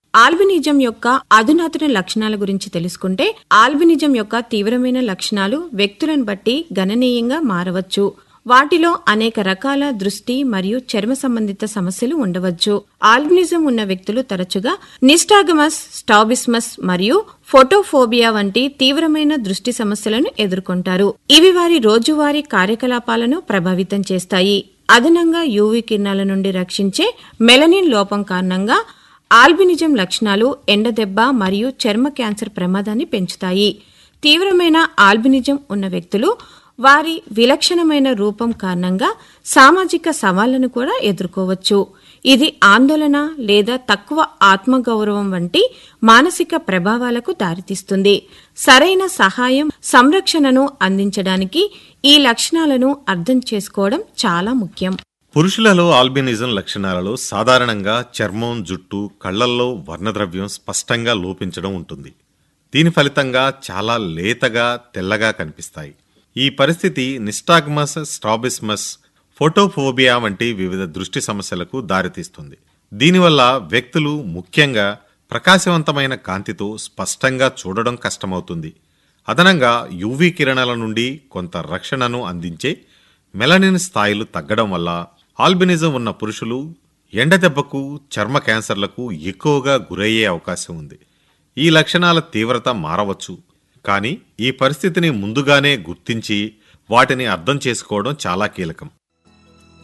albinism యొక్క అధునాతన లక్షణాల గురించి తెలుసుకుంటే ఆల్బినిజం యొక్క తీవ్రమైన లక్షణాలు వ్యక్తులను బట్టి గణనీయంగా మారవచ్చు వాటిలో అనేక రకాల దృష్టి మరియు చర్మ సంబంధిత సమస్యలు ఉండవచ్చు ఆల్బినిజం ఉన్న వ్యక్తులు తరచుగా నిస్టాగమస్ స్టాబిస్మస్ మరియు ఫోటోఫోబియా వంటి తీవ్రమైన దృష్టి సమస్యలను ఎదుర్కొంటారు ఇవి వారి రోజువారీ కార్యకలాపాలను ప్రభావితం చేస్తాయి అదనంగా యూవీ కిరణాల నుండి రక్షించే మెలనిన్ లోపం కారణంగా ఆల్బినిజం లక్షణాలు ఎండదెబ్బ మరియు చర్మ క్యాన్సర్ ప్రమాదాన్ని పెంచుతాయి తీవ్రమైన ఆల్బినిజం ఉన్న వ్యక్తులు వారి విలక్షణమైన రూపం కారణంగా సామాజిక సవాళ్లను కూడా ఎదుర్కోవచ్చు ఇది ఆందోళన లేదా తక్కువ ఆత్మగౌరవం వంటి మానసిక ప్రభావాలకు దారితీస్తుంది సరైన సహాయం సంరక్షణను అందించడానికి ఈ లక్షణాలను అర్థం చేసుకోవడం చాలా ముఖ్యం పురుషులలో ఆల్బినిజం లక్షణాలలో సాధారణంగా చర్మం జుట్టు కళ్లల్లో వర్ణద్రవ్యం స్పష్టంగా లోపించడం ఉంటుంది దీని ఫలితంగా చాలా లేతగా తెల్లగా కనిపిస్తాయి ఈ పరిస్థితి నిస్టాగ్మస్ స్ట్రాబిస్మస్ ఫోటోఫోబియా వంటి వివిధ దృష్టి సమస్యలకు దారితీస్తుంది దీనివల్ల వ్యక్తులు ముఖ్యంగా ప్రకాశవంతమైన కాంతితో స్పష్టంగా చూడడం కష్టమవుతుంది అదనంగా యూవీ కిరణాల నుండి కొంత రక్షణను అందించే మెలనిన్ స్థాయిలు తగ్గడం వల్ల ఆల్బినిజం ఉన్న పురుషులు ఎండదెబ్బకు చర్మ క్యాన్సర్లకు ఎక్కువగా గురయ్యే అవకాశం ఉంది ఈ లక్షణాల తీవ్రత మారవచ్చు కానీ ఈ పరిస్థితిని ముందుగానే గుర్తించి వాటిని అర్థం చేసుకోవడం చాలా కీలకం